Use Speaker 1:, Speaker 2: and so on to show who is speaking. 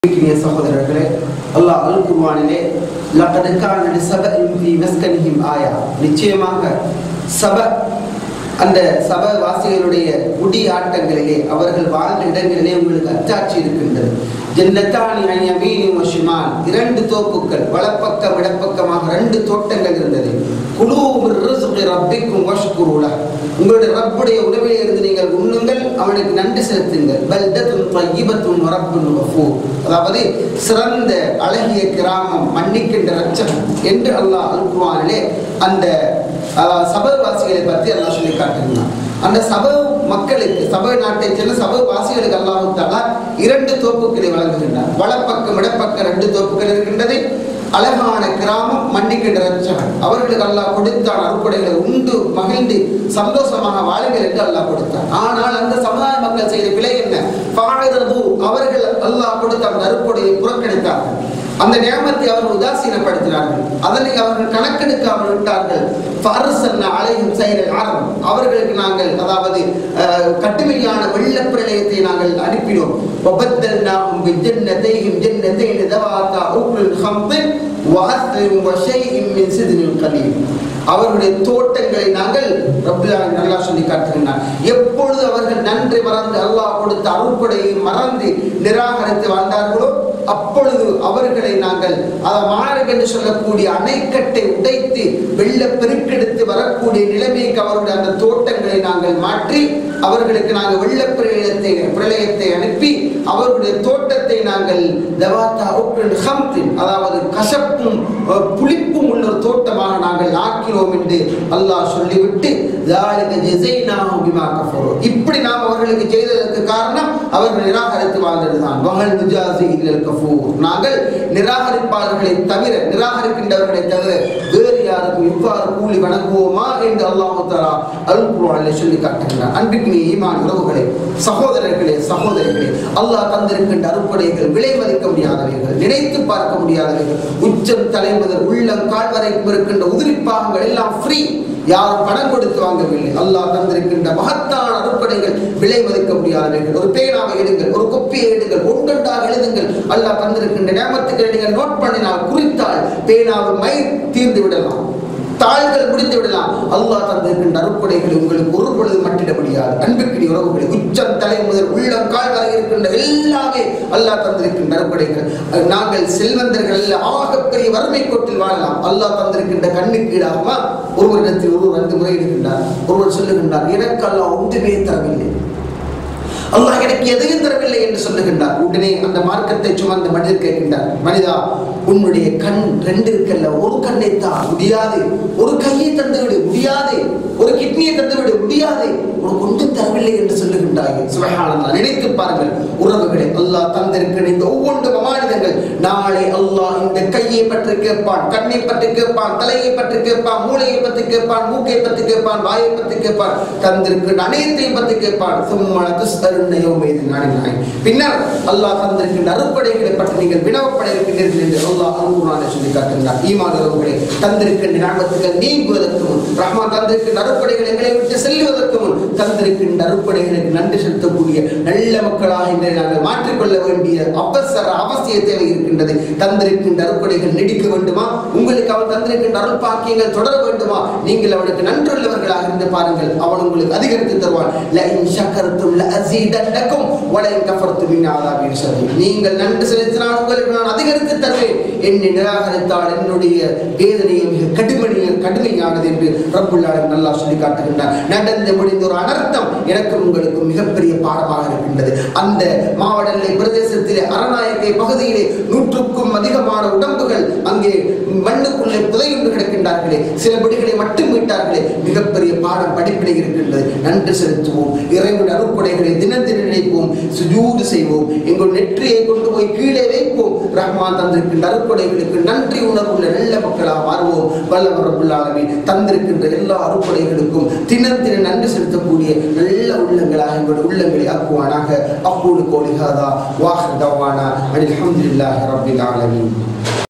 Speaker 1: இனிய சகோதரர்களே அல்லாஹ் அல் குர்ஆனிலே லகத் கான லிஸபஇன் ஃபீ மஸ்கனிஹிம் ஆயா நிச்சயமாக சப அந்த சப வாசிகளுடைய குடி ஆட்டங்களிலே அவர்கள் வாழ்ந்த இடங்களிலே உங்களுக்கு அச்சாட்சி இருக்கின்றது ஜன்னத்தானி அன் யமீனி வ ஷிமால் இரண்டு தோப்புக்கள் வலப்பக்கம் இடப்பக்கமாக ரெண்டு தோட்டங்கள் இருந்தது குலூ மிர் ரிஸ்கி ரப்பிக்கும் வஷ்குரு லஹ் உங்களுடைய ரப்புடைய உணவிலே இருந்து நீங்கள் உண்ணுங்கள் அவனுக்கு நன்றி செலுத்துங்கள் பல்தத்துன் தய்யிபத்துன் ரப்புன் கஃபூர் அதாவது சிறந்த அழகிய கிராமம் மன்னிக்கின்ற ரட்சகன் என்று அல்லாஹ் அல் குர்ஆனிலே அந்த அஹ், சபைவாசிகளை பற்றி அல்லாஹ் சொல்லி காட்டுகிறான் அந்த சபை மக்களுக்கு சபை நாட்டைச் சேர்ந்த சபை வாசிகளுக்கு அல்லாஹு தாலா இரண்டு தோப்புக்களை வழங்குகின்றார் வலப்பக்கம் இடப்பக்கம் ரெண்டு தோப்புகள் இருக்கின்றது அழகான கிராமம் மன்னிக்கின்ற ரட்சகன் அவர்களுக்கு அல்லாஹ் கொடுத்தான் அறுப்படைகளை உண்டு மகிழ்ந்து சந்தோஷமாக வாழுங்கள் என்று அல்லாஹ் கொடுத்தான் ஆனால் அந்த சமுதாய மக்கள் செய்த பிழை என்ன பாழது அவர்கள் அல்லாஹ் கொடுத்த அந்த அறுப்படையை புறக்கணித்தார்கள் அந்த நியமத்தை அவர்கள் உதாசீனப்படுத்தினார்கள் அதனை அவர்கள் கணக்கெடுக்காமல் விட்டார்கள் ஃபர்சல்னா அலைஹிம் சைரல் ஆரம் அவர்களுக்கு நாங்கள் அதாவது அஹ், கட்டுமையான வெள்ள பிரளயத்தை நாங்கள் அனுப்பினோம் وبدلناهم بجنتيهم جنتين ذواتا أكل خمط وعسل وشيء من سدر قليل அவர்களுடைய தோட்டங்களை நாங்கள் ரப்பிலான் நல்லா சொல்லி காட்டுகின்றார் எப்பொழுது அவர்கள் நன்றி மறந்து அல்லாஹ் கொடுத்த அருள்படையை மறந்து நிராகரித்து வாழ்ந்தார்களோ அப்பொழுது அவர்களை நாங்கள் அதை மாறுக என்று சொல்லக்கூடிய அணைக்கட்டை உடைத்து வெள்ள பெருக்கெடுத்து வரக்கூடிய நிலைமைக்கு அவருடைய அந்த தோட்டங்களை நாங்கள் மாற்றி அவர்களுக்கு நாங்கள் வெள்ள பிரளயத்தை பிரளயத்தை அனுப்பி அவர்களுடைய தோட்டத்தை நாங்கள் தவாத்தா உப்பின் ஹம்தின் அதாவது கசப்பும் அஹ், புளிப்பும் உள்ள ஒரு தோட்டமாக நாங்கள் ஆக்கினோம் என்று அல்லாஹ் சொல்லிவிட்டு ذَلِكَ جَزَيْنَاهُمْ بِمَا كَفَرُوا இப்படி நாம் அவர்களுக்கு செய்ததற்கு காரணம் அவர்கள் நிராகரித்து வாழ்ந்ததுதான் வகல் நுஜாசி இல்லல் கஃபூர் நாங்கள் நிராகரிப்பாளர்களை தவிர நிராகரிக்கின்றவர்களை தவிர வேறு யாருக்கும் இவ்வாறு கூலி வணங்குவோமா என்று அல்லாஹு தஆலா அல் குர்ஆனில் சொல்லி காட்டுகிறார் அன்பிற்கு ஈமான் உறவுகளே சகோதரர்களே சகோதரிகளே அல்லாஹ் தந்திருக்கின்ற அருப்படைகள் விலை மதிக்க முடியாதவைகள் நினைத்து பார்க்க முடியாதவைகள் உச்சம் தலை முதல் உள்ளம் கால் வரைக்கும் இருக்கின்ற உதிரிப்பாகங்கள் எல்லாம் ஃப்ரீ யாரும் பணம் கொடுத்து வாங்கவில்லை அல்லாஹ் தந்திருக்கின்ற மகத்தான அருப்படைகள் விலை மதிக்க முடியாதவைகள் ஒரு பேனாவை எடுங்கள் ஒரு கொப்பியை எடுங்கள் ஒன்றொன்றாக எழுதுங்கள் அல்லாஹ் தந்திருக்கின்ற நேமத்துக்களை நீங்கள் நோட் பண்ணினால் குறித்தால் பேனாவை மை தீர்ந்து விடலாம் தாள்கள் முடித்து விடலாம் அல்லாஹ் தந்திருக்கின்ற அருப்படைகளை உங்களுக்கு ஒரு பொழுது மட்டிட முடியாது அன்பிற்குரிய உறவுகளை உச்சம் தலை முதல் உள்ளம் கால் வரை இருக்கின்ற எல்லாமே அல்லாஹ் தந்திருக்கின்ற அருப்படைகள் நாங்கள் செல்வந்தர்கள் அல்ல ஆகப்பெரிய வறுமை கோட்டில் வாழலாம் அல்லாஹ் தந்திருக்கின்ற கண்ணுக்கு ஈடாகுமா ஒருவரிடத்தில் ஒருவர் வந்து முறையிடுகின்றார் ஒருவர் சொல்லுகின்றார் எனக்கு அல்லாஹ் ஒன்றுமே தரவில்லை அல்லாஹ் எனக்கு எதையும் தரவில்லை என்று சொல்லுகின்றார் உடனே அந்த மார்க்கத்தை சுமந்த மனிதர் கேட்கின்றார் மனிதா உன்னுடைய கண் ரெண்டு இருக்கல்ல ஒரு கண்ணை தான் முடியாது ஒரு கையை தந்து விடு முடியாது ஒரு கிட்னியை தந்து விடு முடியாது உனக்கு ஒன்றும் தரவில்லை என்று சொல்லுகின்றாய் சுபஹானல்லாஹ் நினைத்து பாருங்கள் உறவுகளை அல்லாஹ் தந்திருக்கிற இந்த ஒவ்வொன்று அமானிதங்கள் நாளை அல்லாஹ் இந்த கையை பற்றி கேட்பான் கண்ணை பற்றி கேட்பான் தலையை பற்றி கேட்பான் மூளையை பற்றி கேட்பான் மூக்கை பற்றி கேட்பான் வாயை பற்றி கேட்பான் தந்திருக்கிற அனைத்தையும் பற்றி கேட்பான் சும்மா துஸ்தருண்ணையோ மீது நாடினாய் பின்னர் அல்லாஹ் தந்திருக்கின்ற அறுப்படைகளை பற்றி நீங்கள் வினவப்பட இருக்கின்றீர்கள் என்று அல்லாஹ் அன்புனாலே சொல்லி காட்டுகின்றார் ஈமான் உறவுகளை தந்திருக்கின்ற ஞாபகத்துகள் நீங்குவதற்கு முன் ரஹ்மான் தந்திருக்கின்ற அறுப்படைகள் எங்களை விட்டு செல்லுவதற்கு முன் தந்திருக்கின்ற அறுப்படைகளுக்கு நன்றி செலுத்தக்கூடிய நல்ல மக்களாக இன்றை நாங்கள் மாற்றிக்கொள்ள வேண்டிய அவசர அவசிய தேவை இருக்கின்றது தந்திருக்கின்ற அறுப்படைகள் நீடிக்க வேண்டுமா உங்களுக்கு அவன் தந்திருக்கின்ற அருள் பாக்கியங்கள் தொடர வேண்டுமா நீங்கள் அவனுக்கு நன்றுள்ளவர்களாக இருந்து பாருங்கள் அவன் உங்களுக்கு அதிகரித்து தருவான் லஇன் ஷக்கர்தும் லஅஸீதன்னகும் வலஇன் கஃபர்தும் மின் ஆதாபின் ஷதீத் நீங்கள் நன்றி செலுத்தினால் உங்களுக்கு நான் அதிகரித்து தருவேன் என்னை நிராகரித்தால் என்னுடைய வேதனையை மிக கடுமைய கடுமையானது என்று ரப்புல் ஆலமீன் அல்லாஹ் சொல்லி காட்டுகின்றார் நடந்து முடிந்த ஒரு அனர்த்தம் எனக்கும் உங்களுக்கும் மிகப்பெரிய பாடமாக இருக்கின்றது அந்த மாவடல்லை பிரதேசத்திலே அரநாயக்கை பகுதியிலே நூற்றுக்கும் அதிகமான உடம்புகள் அங்கே மண்ணுக்குள்ளே புதையுண்டு கிடக்கின்றார்களே சில படிகளை மட்டும் மீட்டார்களே மிகப்பெரிய பாடம் படிப்பினை இருக்கின்றது நன்றி செலுத்துவோம் இறைவனுடைய அருட்கொடைகளை தினம் தினம் நினைப்போம் சுஜூது செய்வோம் எங்கள் நெற்றியை கொண்டு போய் கீழே வைப்போம் ரஹ்மான் தந்திருக்கின்ற அருட்கொடைகளுக்கு நன்றி உணர்வுள்ள நல்ல மக்களாக மாறுவோம் வல்லவர் ரப்புல் ஆலமீன் தந்திருக்கின்ற எல்லா அருட்கொடைகளுக்கும் தினம் தினம் நன்றி செலுத்தக்கூடிய நல்ல உள்ளங்களாக எங்களுடைய உள்ளங்களை ஆக்குவானாக அப்போது கோலிஹாதா வாஹ் தவானா அல்ஹம்துலில்லாஹி ரப்பில் ஆலமீன்